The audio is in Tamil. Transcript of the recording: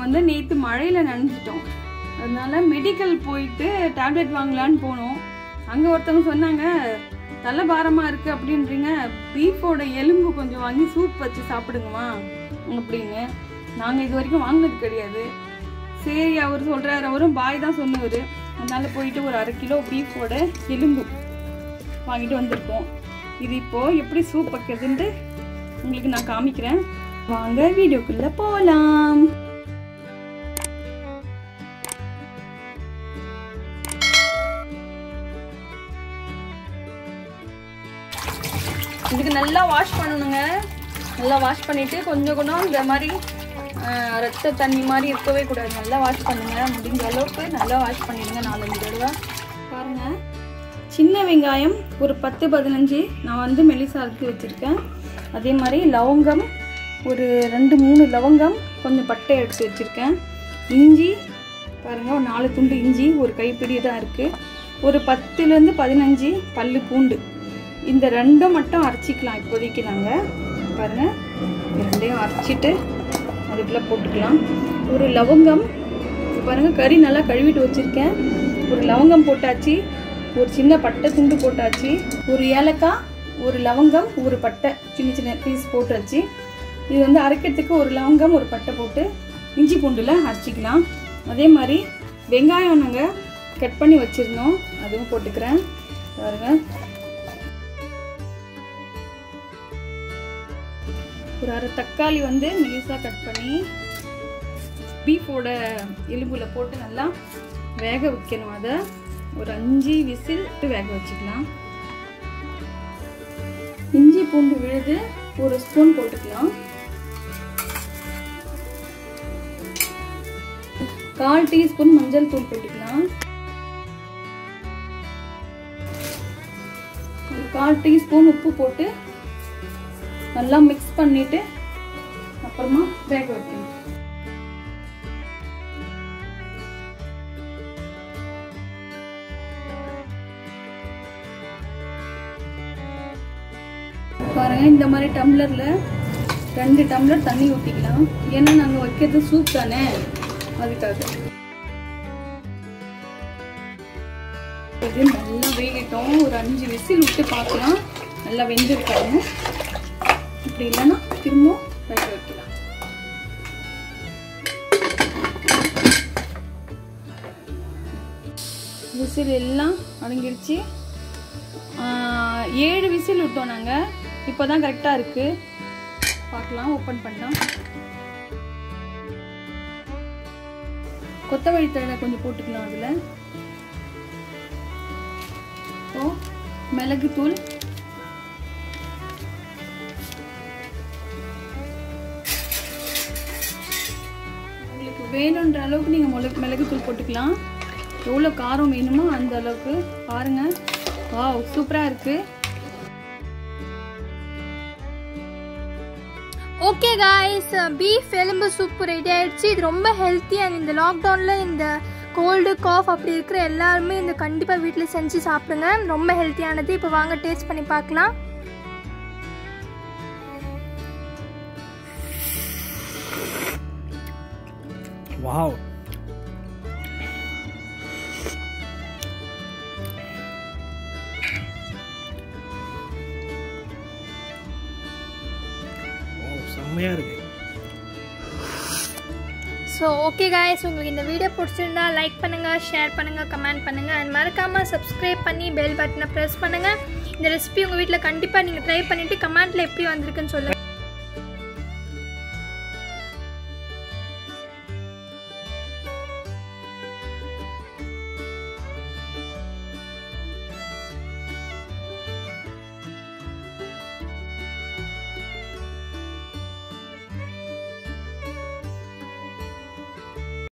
வந்து நேற்று மழையில் நனைஞ்சிட்டோம் அதனால மெடிக்கல் போயிட்டு டேப்லெட் வாங்கலான்னு போனோம் அங்கே ஒருத்தவங்க சொன்னாங்க தலை பாரமாக இருக்குது அப்படின்றீங்க பீஃபோட எலும்பு கொஞ்சம் வாங்கி சூப் வச்சு சாப்பிடுங்கம்மா அப்படின்னு நாங்கள் இது வரைக்கும் வாங்கினது கிடையாது சரி அவர் சொல்கிறாரு அவரும் பாய் தான் சொன்னவர் அதனால போயிட்டு ஒரு அரை கிலோ பீஃபோட எலும்பு வாங்கிட்டு வந்திருக்கோம் இது இப்போ எப்படி சூப் வைக்கிறதுன்ட்டு உங்களுக்கு நான் காமிக்கிறேன் வாங்க வீடியோக்குள்ள போகலாம் இதுக்கு நல்லா வாஷ் பண்ணணுங்க நல்லா வாஷ் பண்ணிட்டு கொஞ்சம் கொஞ்சம் இந்த மாதிரி ஆஹ், ரத்த தண்ணி மாதிரி இருக்கவே கூடாது நல்லா வாஷ் பண்ணுங்க முடிஞ்ச அளவுக்கு நல்லா வாஷ் பண்ணிடுங்க நாலஞ்சு தடவை பாருங்க சின்ன வெங்காயம் ஒரு பத்து பதினஞ்சு நான் வந்து மெலிசா அறுத்து வச்சுருக்கேன் அதே மாதிரி லவங்கம் ஒரு ரெண்டு மூணு லவங்கம் கொஞ்சம் பட்டை எடுத்து வச்சுருக்கேன் இஞ்சி பாருங்கள் ஒரு நாலு துண்டு இஞ்சி ஒரு கைப்பிடி தான் இருக்குது ஒரு பத்துலேருந்து பதினஞ்சு பல்லு பூண்டு இந்த ரெண்டும் மட்டும் அரைச்சிக்கலாம் இப்போதைக்கு நாங்கள் பாருங்கள் இது ரெண்டையும் அரைச்சிட்டு அதுக்குள்ளே போட்டுக்கலாம் ஒரு லவங்கம் இது பாருங்கள் கறி நல்லா கழுவிட்டு வச்சுருக்கேன் ஒரு லவங்கம் போட்டாச்சு ஒரு சின்ன பட்டை துண்டு போட்டாச்சு ஒரு ஏலக்காய் ஒரு லவங்கம் ஒரு பட்டை சின்ன சின்ன பீஸ் போட்டாச்சு இது வந்து அரைக்கிறதுக்கு ஒரு லவங்கம் ஒரு பட்டை போட்டு இஞ்சி பூண்டில் அரைச்சிக்கலாம் அதே மாதிரி வெங்காயம் நாங்கள் கட் பண்ணி வச்சுருந்தோம் அதுவும் போட்டுக்கிறேன் பாருங்க ஒரு அரை தக்காளி வந்து மெலிசாக கட் பண்ணி பீஃபோட எலும்புல போட்டு நல்லா வேக வைக்கணும் அதை ஒரு அஞ்சு விசில் விட்டு வேக வச்சுக்கலாம் இஞ்சி பூண்டு விழுது ஒரு ஸ்பூன் போட்டுக்கலாம் கால் டீஸ்பூன் மஞ்சள் தூள் போட்டுக்கலாம் ஒரு கால் டீஸ்பூன் உப்பு போட்டு நல்லா மிக்ஸ் பண்ணிட்டு அப்புறமா வேக வைக்கணும் பாருங்க இந்த மாதிரி டம்ளர்ல ரெண்டு டம்ளர் தண்ணி ஊற்றிக்கலாம் ஏன்னா நாங்கள் வைக்கிறது சூப் தானே அதுக்காக இது நல்லா வேகட்டும் ஒரு அஞ்சு விசில் விட்டு பார்க்கலாம் நல்லா வெந்திருக்காங்க இப்படி இல்லைன்னா திரும்ப வேக வைக்கலாம் விசில் எல்லாம் அடங்கிடுச்சு ஆஹ், ஏழு விசில் விட்டோம் நாங்கள் இப்போ தான் கரெக்டாக இருக்குது பார்க்கலாம் ஓப்பன் பண்ணலாம் கொத்தமல்லி தழை கொஞ்சம் போட்டுக்கலாம் அதில் இப்போ மிளகு தூள் உங்களுக்கு வேணுன்ற அளவுக்கு நீங்கள் மிளகு மிளகுத்தூள் போட்டுக்கலாம் எவ்வளோ காரம் வேணுமோ அந்த அளவுக்கு பாருங்க வாவ் சூப்பராக இருக்குது ஓகே காய்ஸ் பீஃப் எலும்பு சூப் ரெடி ஆயிடுச்சு இது ரொம்ப ஹெல்த்தி அண்ட் இந்த லாக்டவுனில் இந்த கோல்டு காஃப் அப்படி இருக்கிற எல்லாருமே இந்த கண்டிப்பாக வீட்டில் செஞ்சு சாப்பிடுங்க ரொம்ப ஹெல்த்தியானது இப்போ வாங்க டேஸ்ட் பண்ணி பார்க்கலாம் வாவ் செம்மையா இருக்கு ஸோ ஓகே காய்ஸ் உங்களுக்கு இந்த வீடியோ பிடிச்சிருந்தா லைக் பண்ணுங்கள் ஷேர் பண்ணுங்கள் கமெண்ட் பண்ணுங்கள் அண்ட் மறக்காமல் சப்ஸ்கிரைப் பண்ணி பெல் பட்டனை ப்ரெஸ் பண்ணுங்கள் இந்த ரெசிபி உங்கள் வீட்டில் கண்டிப்பாக நீங்கள் ட்ரை பண்ணிவிட்டு கமெண்ட்டில் எப்படி வந்திருக்குன்னு சொல்லுங்கள்